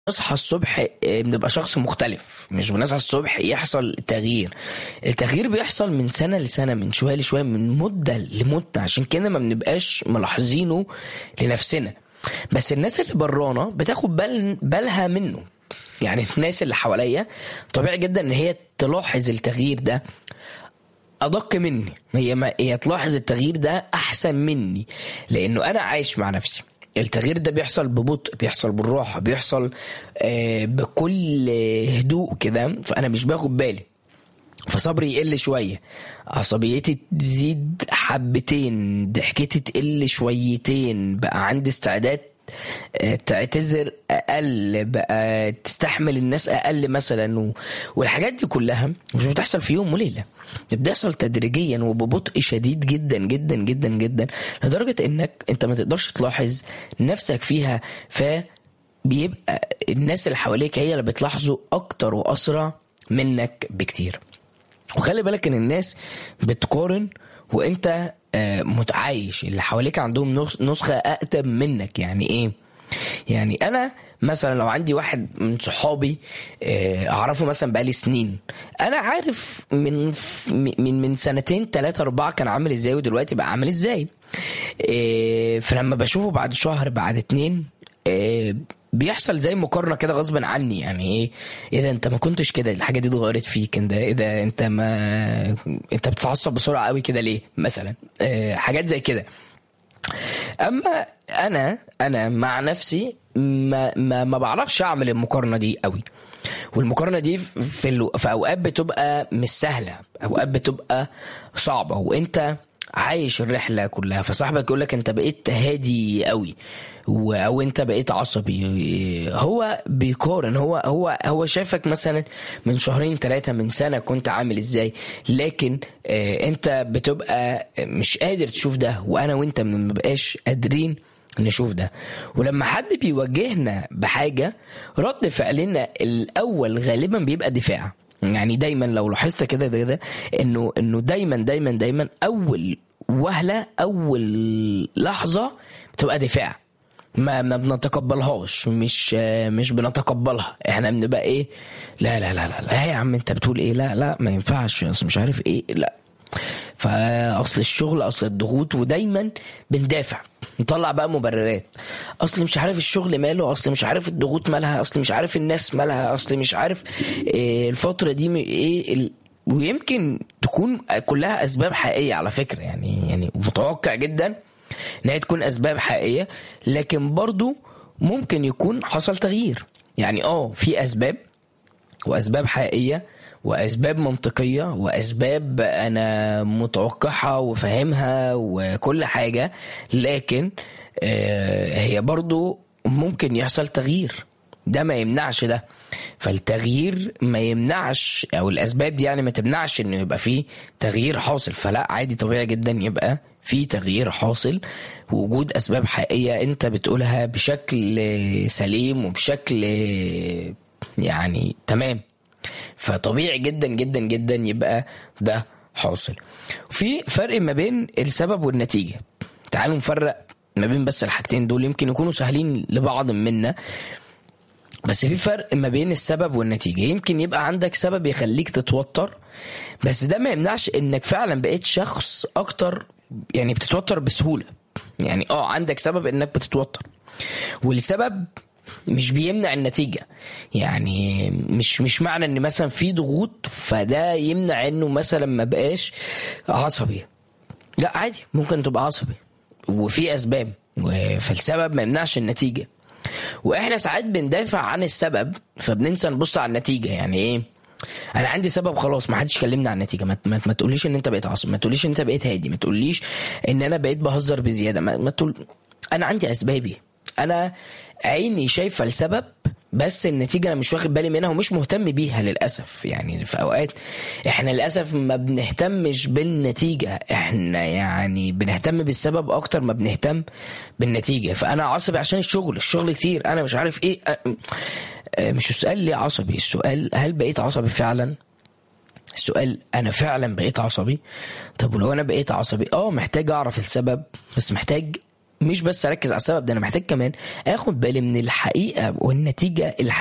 بنصحى الصبح آه، بنبقى شخص مختلف مش بنصحى الصبح يحصل تغيير التغيير بيحصل من سنة لسنة من شوية لشوية من مدة لمدة عشان كده ما بنبقاش ملاحظينه لنفسنا بس الناس اللي برانا بتاخد بال بالها منه يعني الناس اللي حواليا طبيعي جدا ان هي تلاحظ التغيير ده ادق مني هي ما هي تلاحظ التغيير ده احسن مني لانه انا عايش مع نفسي التغيير ده بيحصل ببطء بيحصل بالراحه بيحصل آه بكل هدوء كده فانا مش باخد بالي فصبري يقل شويه عصبيتي تزيد حبتين ضحكتي تقل شويتين بقى عندي استعداد آه، تعتذر اقل بقى تستحمل الناس اقل مثلا و... والحاجات دي كلها مش بتحصل في يوم وليله بتحصل تدريجيا وببطء شديد جدا جدا جدا جدا لدرجه انك انت ما تقدرش تلاحظ نفسك فيها ف بيبقى الناس اللي حواليك هي اللي بتلاحظوا اكتر واسرع منك بكتير وخلي بالك ان الناس بتقارن وانت آه، متعايش اللي حواليك عندهم نسخ- نسخة اقدم منك يعني ايه يعني انا مثلا لو عندي واحد من صحابي آه، اعرفه مثلا بقالي سنين انا عارف من من من سنتين ثلاثة أربعة كان عامل ازاي ودلوقتي بقى عامل ازاي آه، فلما بشوفه بعد شهر بعد اتنين آه، بيحصل زي مقارنه كده غصب عني يعني ايه ايه ده انت ما كنتش كده الحاجه دي اتغيرت فيك انت ايه ده انت ما انت بتتعصب بسرعه قوي كده ليه مثلا آه، حاجات زي كده اما انا انا مع نفسي ما ما, ما بعرفش اعمل المقارنه دي قوي والمقارنه دي في ال... في اوقات بتبقى مش سهله اوقات بتبقى صعبه وانت عايش الرحله كلها فصاحبك يقول لك انت بقيت هادي قوي و- او انت بقيت عصبي هو بيقارن هو هو هو شافك مثلا من شهرين ثلاثه من سنه كنت عامل ازاي لكن آه، انت بتبقى مش قادر تشوف ده وانا وانت ما بنبقاش قادرين نشوف ده ولما حد بيواجهنا بحاجه رد فعلنا الاول غالبا بيبقى دفاع يعني دايما لو لاحظت كده ده ده انه انه دايما دايما دايما اول وهله اول لحظه بتبقى دفاع ما ما بنتقبلهاش مش مش بنتقبلها احنا بنبقى ايه لا لا لا لا لا يا عم انت بتقول ايه لا لا ما ينفعش اصل مش عارف ايه لا فاصل الشغل اصل الضغوط ودايما بندافع نطلع بقى مبررات اصل مش عارف الشغل ماله اصل مش عارف الضغوط مالها اصل مش عارف الناس مالها اصل مش عارف إيه الفتره دي م- ايه ال... ويمكن تكون كلها اسباب حقيقيه على فكره يعني يعني متوقع جدا ان هي تكون اسباب حقيقيه لكن برضو ممكن يكون حصل تغيير يعني اه في اسباب واسباب حقيقيه واسباب منطقيه واسباب انا متوقعها وفاهمها وكل حاجه لكن آه، هي برضو ممكن يحصل تغيير ده ما يمنعش ده فالتغيير ما يمنعش او الاسباب دي يعني ما تمنعش انه يبقى فيه تغيير حاصل فلا عادي طبيعي جدا يبقى في تغيير حاصل ووجود اسباب حقيقيه انت بتقولها بشكل سليم وبشكل يعني تمام فطبيعي جدا جدا جدا يبقى ده حاصل في فرق ما بين السبب والنتيجه تعالوا نفرق ما بين بس الحاجتين دول يمكن يكونوا سهلين لبعض منا بس في فرق ما بين السبب والنتيجة يمكن يبقى عندك سبب يخليك تتوتر بس ده ما يمنعش انك فعلا بقيت شخص اكتر يعني بتتوتر بسهولة يعني اه عندك سبب انك بتتوتر والسبب مش بيمنع النتيجة يعني مش مش معنى ان مثلا في ضغوط فده يمنع انه مثلا ما بقاش عصبي لا عادي ممكن تبقى عصبي وفي اسباب و- فالسبب ما يمنعش النتيجه واحنا ساعات بندافع عن السبب فبننسى نبص على النتيجه يعني ايه انا عندي سبب خلاص ما حدش كلمني عن النتيجه ما, ما, ما تقوليش ان انت بقيت عصبي ما تقوليش ان انت بقيت هادي ما تقوليش ان انا بقيت بهزر بزياده ما, ما تقول انا عندي اسبابي انا عيني شايفه السبب بس النتيجه انا مش واخد بالي منها ومش مهتم بيها للاسف يعني في اوقات احنا للاسف ما بنهتمش بالنتيجه احنا يعني بنهتم بالسبب اكتر ما بنهتم بالنتيجه فانا عصبي عشان الشغل الشغل كتير انا مش عارف ايه أ- أ- مش السؤال ليه عصبي السؤال هل بقيت عصبي فعلا السؤال انا فعلا بقيت عصبي طب ولو انا بقيت عصبي اه محتاج اعرف السبب بس محتاج مش بس اركز على السبب ده انا محتاج كمان اخد بالي من الحقيقه والنتيجه